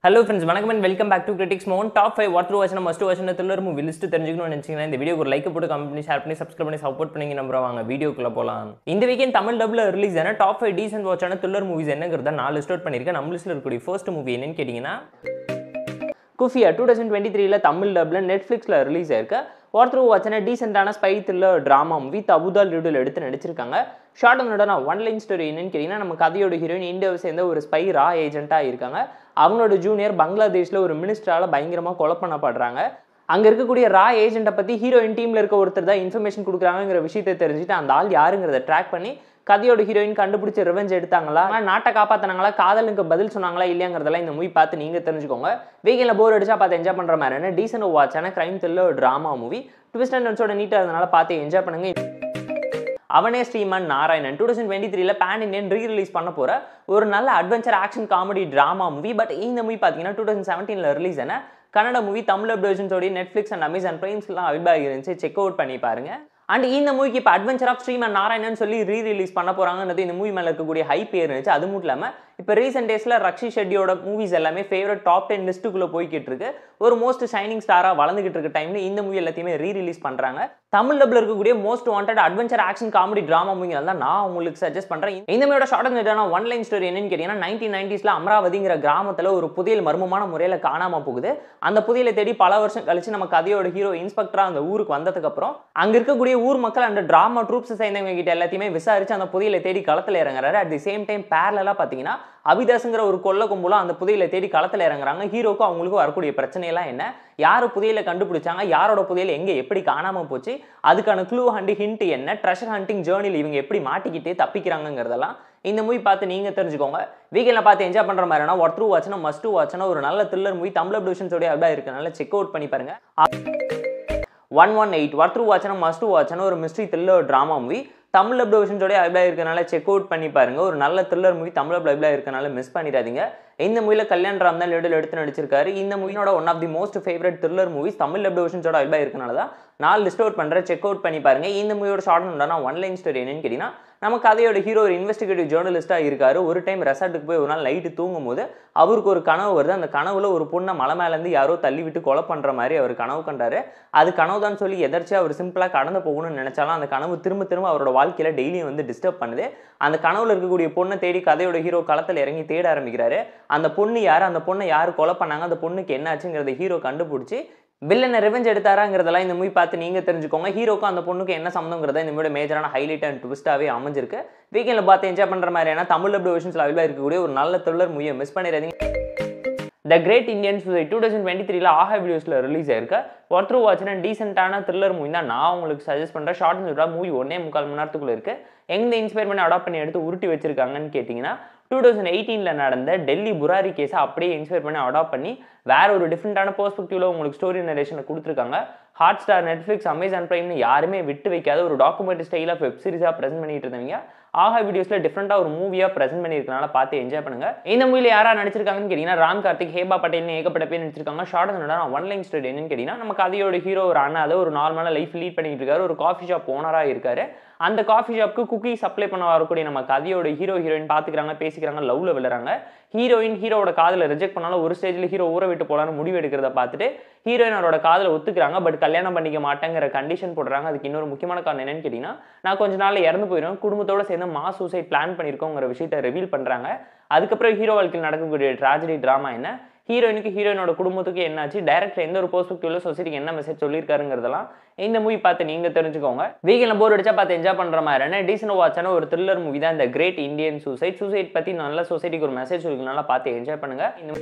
hello friends வணக்கம் and welcome back to critics Mohan top five வாட் வருஷன் மஸ்ட் வருஷன் த்ரில்லர் மூவி லிஸ்ட் தெரிஞ்சுக்கணும்னு நினச்சிங்கன்னா இந்த வீடியோ ஒரு லைக் போட்டு கமெண்ட் பண்ணி ஷேர் பண்ணி சப்ஸ்கிரைப் பண்ணி சப்போர்ட் பண்ணி நம்புற வாங்க வீடியோக்குள்ள போகலாம் இந்த வீக்கெண்ட் தமிழ் டபுள் ரிலீஸ் ஆன டாப் ஃபைவ் டீசென்ட் வாட்சான த்ரில்லர் மூவிஸ் என்னங்கிறத நான் லிஸ்ட் அவுட் பண்ணியிருக்கேன் நம்ம லிஸ்ட்டில் இருக்கக்கூடிய ஃபர்ஸ்ட் மூவி என்னன்னு கேட்டிங்கன்னா குஃபியா டூ தௌசண்ட் டுவெண்ட்டி த்ரீல தமிழ் டப்பில் நெட்ஃப்ளிக்ஸில் ரிலீஸ் ஆயிருக்கு ஒருத்தர் வாட்சன டீசென்டான ஸ்பை த்ரில்லர் ட்ராமா மூவி தபுதால் லிடில் எடுத்து நடிச்சிருக்காங்க ஷார்ட் அண்ட் நான் ஒன் லைன் ஸ்டோரி என்னன்னு கேட்டிங்கன்னா நம்ம கதையோட ஹீரோயின் இந்தியாவை சேர்ந்த ஒரு ஸ்பை ரா ஏஜென்ட்டாக இருக்காங்க அவங்களோட ஜூனியர் பங்களாதேஷில் ஒரு மினிஸ்டரால் பயங்கரமாக கொலை பண்ணப்படுறாங்க அங்கே இருக்கக்கூடிய ரா ஏஜென்ட்டை பற்றி ஹீரோயின் டீமில் இருக்க ஒருத்தர் தான் இன்ஃபர்மேஷன் கொடுக்குறாங்கிற விஷயத்தை தெரிஞ்சுட்டு அந்த ஆள் யாருங்கிறத ட்ராக் பண்ணி கதையோட ஹீரோயின் கண்டுபிடிச்சி ரிவெஞ்ச் எடுத்தாங்களா நாட்டை காப்பாற்றினாங்களா காதலுக்கு பதில் சொன்னாங்களா இல்லையாங்கிறதெல்லாம் இந்த மூவி பார்த்து நீங்கள் தெரிஞ்சுக்கோங்க வீக்கெண்டில் போர் அடிச்சா பார்த்து என்ஜாய் பண்ணுற மாதிரி டீசென்ட் வாட்சான crime thriller drama movie twist and டர்ன்ஸோட நீட்டாக இருந்தனால பார்த்து என்ஜாய் பண்ணுங்க அவனே Sriman Narayanan two thousand twenty த்ரீல பேன் இண்டியன் ரீ ரிலீஸ் பண்ண போகிற ஒரு நல்ல adventure action comedy drama movie but இந்த மூவி பார்த்தீங்கன்னா டூ தௌசண்ட் செவன்டீனில் ரிலீஸ் ஆன கன்னட மூவி தமிழ் அப்டேஷன்ஸோடைய நெட்ஃப்ளிக்ஸ் அண்ட் அமேசான் ப்ரைம்ஸ்லாம் அவைலபிளாக இருந்துச்சு செக் அவுட் பண்ணி பாருங்க அண்ட் இந்த மூவிக்கு இப்போ அட்வென்ச்சர் ஆஃப் ஸ்ரீமன் நாராயணன் சொல்லி ரீ ரிலீஸ் பண்ண போகிறாங்கன்றது இந்த மூவி மேலே இருக்கக்கூடிய ஹைப் இருந்துச்சு அது மட்டும் இல்லாமல் இப்போ ரீசெண்ட் டேஸில் ரக்ஷி ஷெட்டியோட மூவிஸ் எல்லாமே ஃபேவரட் டாப் டென் லிஸ்ட்டுக்குள்ளே போய்கிட்டு இருக்கு ஒரு மோஸ்ட் ஷைனிங் ஸ்டாராக வளர்ந்துகிட்டு இருக்க டைம்ல இந்த மூவி எல்லாத்தையுமே ரீ ரிலீஸ் பண்ணுறாங்க தமிழ் டபுள் இருக்கக்கூடிய most wanted adventure action comedy drama மூவிகள் தான் நான் உங்களுக்கு சஜஸ்ட் பண்ணுறேன் இந்த மூவியோட short and one line story என்னன்னு கேட்டிங்கன்னா நைன்டீன் நைன்டிஸில் அமராவதிங்கிற கிராமத்தில் ஒரு புதியல் மர்மமான முறையில் காணாமல் போகுது அந்த புதியலை தேடி பல வருஷம் கழிச்சு நம்ம கதையோட ஹீரோ இன்ஸ்பெக்டராக அந்த ஊருக்கு வந்ததுக்கப்புறம் அங்கே இருக்கக்கூடிய ஊர் மக்கள் அந்த ட்ராமா ட்ரூப்ஸ் சேர்ந்தவங்க கிட்ட எல்லாத்தையுமே விசாரிச்சு அந்த புதியலை தேடி களத்தில் இறங்குறாரு அட் தி சேம் டைம் பேரலாக பார்த்தீங்கன்னா அபிதாஸுங்கிற ஒரு கொல்ல கும்பலும் அந்த புதையில தேடி களத்தில் இறங்குறாங்க ஹீரோக்கும் அவங்களுக்கும் வரக்கூடிய பிரச்சனையெல்லாம் என்ன யார் புதையில கண்டுபிடிச்சாங்க யாரோட புதையில எங்கே எப்படி காணாமல் போச்சு அதுக்கான க்ளூ ஹண்ட் ஹிண்ட் என்ன ட்ரெஷர் ஹண்டிங் ஜேர்னியில் இவங்க எப்படி மாட்டிக்கிட்டு தப்பிக்கிறாங்கிறதெல்லாம் இந்த மூவி பார்த்து நீங்கள் தெரிஞ்சுக்கோங்க வீக்கெண்டில் பார்த்து என்ஜாய் பண்ணுற மாதிரினா ஒர்த்ரூ வாட்ச்னா மஸ்ட் வாட்ச்னா ஒரு நல்ல த்ரில்லர் மூவி தமிழ் அப்டேஷன்ஸோடைய அப்படியே இருக்கனால செக் அவுட் பண்ணி பாருங்க ஒன் ஒன் எயிட் ஒர்த்ரூ வாட்ச்னா மஸ்ட் வாட்ச்னா ஒரு mystery thriller drama movie Tamil அப்ல விஷன்ஸோட அப்ளாக இருக்கனால செக் அவுட் பண்ணி பாருங்க ஒரு நல்ல த்ரில்லர் மூவி தமிழ் அப்ல அப்ளாக இருக்கனால மிஸ் பண்ணிடாதீங்க இந்த மூவியில் கல்யாண் ராம் தான் லெடில் எடுத்து நடிச்சிருக்காரு இந்த மூவியோட one of the most favourite thriller movies Tamil அப்ல விஷன்ஸோட அப்ளாக இருக்கனால தான் நான் லிஸ்ட் அவுட் பண்ணுறேன் செக் அவுட் பண்ணி பாருங்க இந்த மூவியோட ஷார்ட் உண்டான ஒன் லைன் ஸ்டோரி என்னன்னு கேட்டிங்கன்னா நம்ம கதையோட ஹீரோ ஒரு இன்வெஸ்டிகேட்டிவ் ஜேர்னலிஸ்ட்டாக இருக்காரு ஒரு டைம் ரெசார்ட்டுக்கு போய் ஒரு நாள் நைட்டு தூங்கும் போது அவருக்கு ஒரு கனவு வருது அந்த கனவுல ஒரு பொண்ணை மலை மேலேருந்து யாரோ தள்ளி விட்டு கொலை பண்ணுற மாதிரி அவர் கனவு கண்டாரு அது கனவு தான் சொல்லி எதர்ச்சியாக அவர் சிம்பிளாக கடந்து போகணும்னு நினச்சாலும் அந்த கனவு திரும்ப திரும்ப அவரோட வாழ்க்கையில் டெய்லியும் வந்து டிஸ்டர்ப் பண்ணுது அந்த கனவுல இருக்கக்கூடிய பொண்ணை தேடி கதையோட ஹீரோ களத்தில் இறங்கி தேட ஆரம்பிக்கிறாரு அந்த பொண்ணு யார் அந்த பொண்ணை யார் கொலை பண்ணாங்க அந்த பொண்ணுக்கு என்னாச்சுங்கிறத ஹீரோ கண்டுபிடிச்சி வில்லனை ரிவெஞ்ச் எடுத்தாராங்கிறதெல்லாம் இந்த மூவி பார்த்து நீங்கள் தெரிஞ்சுக்கோங்க ஹீரோக்கும் அந்த பொண்ணுக்கு என்ன சம்மந்தங்கிறத இந்த மூவியோட மேஜரான ஹைலைட் அண்ட் ட்விஸ்ட்டாகவே அமைஞ்சிருக்கு வீக்கெண்டில் பார்த்து என்ஜாய் பண்ணுற மாதிரியான தமிழ் அப்டி விஷன்ஸில் அவைலாக இருக்கக்கூடிய ஒரு நல்ல த்ரில்லர் மூவியை மிஸ் பண்ணிடாதீங்க the great Indian society two thousand twenty த்ரீல ஆஹா வீடியோஸில் ரிலீஸ் ஆயிருக்கு ஒருத்தர் வாட்ச்னா டீசென்ட்டான த்ரில்லர் மூவி தான் நான் உங்களுக்கு சஜஸ்ட் பண்ணுறேன் ஷார்ட் அண்ட் மூவி ஒன்னே முக்கால் மணி நேரத்துக்குள்ள இருக்குது எங்கே இன்ஸ்பயர் பண்ணி அடாப்ட் பண்ணி எடுத்து உருட்டி வச்சிருக்காங்கன்னு கேட்டிங்கன்னா டூ தௌசண்ட் எயிட்டீனில் நடந்த டெல்லி புராரி கேஸை அப்படியே இன்ஸ்பயர் பண்ணி அடாப்ட் பண்ணி வேற ஒரு டிஃப்ரெண்டான பெர்ஸ்பெக்டிவ்ல உங்களுக்கு ஸ்டோரி நரேஷனை கொடுத்துருக்காங்க ஹாட் ஸ்டார் நெட்ஃப்ளிக்ஸ் அமேசான் பிரைம்னு யாருமே விட்டு வைக்காத ஒரு டாக்குமெண்ட்ரி ஸ்டைல் ஆஃப் வெப் சீரிஸாக ப்ரெசென்ட் பண்ணிட்டு இருந்தவங்க ஆஹா வீடியோஸில் டிஃப்ரெண்ட்டாக ஒரு மூவியாக ப்ரெசென்ட் பண்ணியிருக்கனால பார்த்து என்ஜாய் பண்ணுங்க இந்த மூவியில் யாரா நடிச்சிருக்காங்கன்னு கேட்டிங்கன்னா ராம் கார்த்திக் ஹேபா பட்டேல்னு ஏகப்பட்ட பேர் நடிச்சிருக்காங்க ஷார்ட் நான் ஒன் லைன் ஸ்டோரி என்னன்னு கேட்டிங்கன்னா நம்ம கதையோட ஹீரோ ஒரு அண்ணாத ஒரு நார்மலான லைஃப் லீட் பண்ணிட்டு இருக்காரு ஒரு காஃபி ஷாப் ஓனராக இருக்காரு அந்த காஃபி ஷாப்க்கு குக்கி சப்ளை பண்ண வரக்கூடிய நம்ம கதையோட ஹீரோ ஹீரோயின் பார்த்துக்கிறாங்க பேசிக்கிறாங்க லவ்ல விழுறாங்க ஹீரோயின் ஹீரோட காதலை ரிஜெக்ட் பண்ணாலும் ஒரு ஸ்டேஜில் ஹீரோ ஊற விட்டு போலான்னு முடிவு எடுக்கிறத பார்த்துட்டு ஹீரோயின் அவரோட காதலை ஒத்துக்கிறாங்க பட் கல்யாணம் பண்ணிக்க மாட்டேங்கிற கண்டிஷன் போடுறாங்க அதுக்கு இன்னொரு முக்கியமான காரணம் என்னன்னு கேட்டிங்கன்னா நான் கொஞ்ச நாள் இறந்து போயிடும் குடும்பத்தோட சேர்ந்து மா சூசைட் பிளான் பண்ணியிருக்கோங்கிற விஷயத்தை ரிவீல் பண்ணுறாங்க அதுக்கப்புறம் ஹீரோ வாழ்க்கையில் நடக்கக்கூடிய ட்ராஜடி ட்ராமா என்ன ஹீரோயினுக்கு ஹீரோயினோட குடும்பத்துக்கு என்னாச்சு டேரக்டர் எந்த ஒரு பெர்ஸ்பெக்டிவ்ல சொசைட்டிக்கு என்ன மெசேஜ் சொல்லியிருக்காருங்கிறதெல்லாம் இந்த மூவி பார்த்து நீங்க தெரிஞ்சுக்கோங்க வீக்கெண்ட்ல போர் அடிச்சா பார்த்து என்ஜாய் பண்ற மாதிரியான டீசென்ட் வாட்சான ஒரு த்ரில்லர் மூவி தான் இந்த கிரேட் இந்தியன் சூசைட் சூசைட் பத்தி நல்ல சொசைட்டிக்கு ஒரு மெசேஜ் இருக்குனால பார்த்து என்ஜாய் பண்ணுங்க இந்த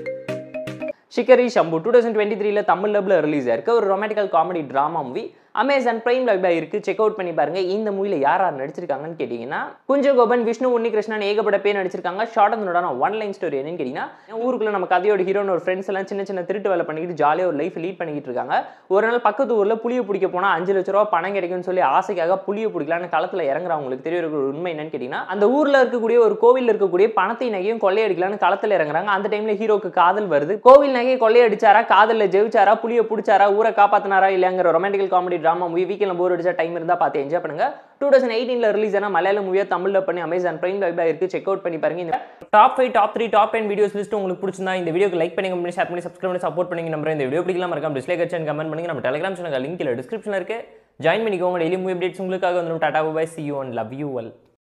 Shikari Shambhu two thousand twenty த்ரீல தமிழ் லப்ல ரிலீஸ் ஆயிருக்கு ஒரு romantical comedy drama movie Amazon prime லைவ்ல இருக்கு செக் அவுட் பண்ணி பாருங்க இந்த மூவில யார் யார் நடிச்சிருக்காங்கன்னு கேட்டீங்கன்னா குஞ்சகோபன் விஷ்ணு உன்னிகிருஷ்ணன் ஏகப்பட்ட பேர் நடிச்சிருக்காங்க short and one line story என்னன்னு கேட்டீங்கன்னா ஊருக்குள்ள நம்ம கதையோட ஹீரோன்னு ஒரு ஃப்ரெண்ட்ஸ் எல்லாம் சின்ன சின்ன திருட்டு வேலை பண்ணிக்கிட்டு ஜாலியாக ஒரு லைஃப் லீட் பண்ணிக்கிட்டு இருக்காங்க ஒரு நாள் பக்கத்து ஊர்ல புளிய பிடிக்க போனா அஞ்சு லட்ச ரூபா பணம் கிடைக்கும்னு சொல்லி ஆசைக்காக புளிய பிடிக்கலான்னு களத்துல இறங்குறவங்களுக்கு தெரிய ஒரு உண்மை என்னன்னு கேட்டீங்கன்னா அந்த ஊர்ல இருக்கக்கூடிய ஒரு கோவில் இருக்கக்கூடிய பணத்தை நகையும் கொள்ளையடிக்கலான்னு களத்துல இறங்குறாங்க அந்த டைம்ல ஹீரோக்கு காதல் வருது கோவில் நகையை கொள்ளையடிச்சாரா காதல்ல ஜெயிச்சாரா புளிய பிடிச்சாரா ஊரை காப்பாத்தினாரா இல்லையாங்கிற ரொமான்டிக்கல் காமெடி ட்ராமா மூவி வீக்கில் போர் அடிச்சா டைம் இருந்தால் பார்த்து என்ஜாய் பண்ணுங்க டூ தௌசண்ட் எயிட்டீனில் ரிலீஸ் ஆன மலையாள மூவியை தமிழில் பண்ணி அமேசான் பிரைம் வைபாக இருக்குது செக் அவுட் பண்ணி பாருங்க இந்த top five top three top ten videos list உங்களுக்கு பிடிச்சிருந்தா இந்த வீடியோக்கு லைக் பண்ணி கமெண்ட் ஷேர் பண்ணி சப்ஸ்கிரைப் பண்ணி சப்போர்ட் பண்ணி நம்பர் இந்த வீடியோ பிடிக்கலாம் மறக்காம டிஸ்லைக் அடிச்சு கமெண்ட் பண்ணுங்க நம்ம டெலிகிராம் சேனல் லிங்க் இல்லை டிஸ்கிரிப்ஷனில் இருக்கு ஜாயின் பண்ணிக்கோங்க டெய்லி மூவி அப்டேட்ஸ் உங்களுக்காக வந்துடும் tata bye see you and love you well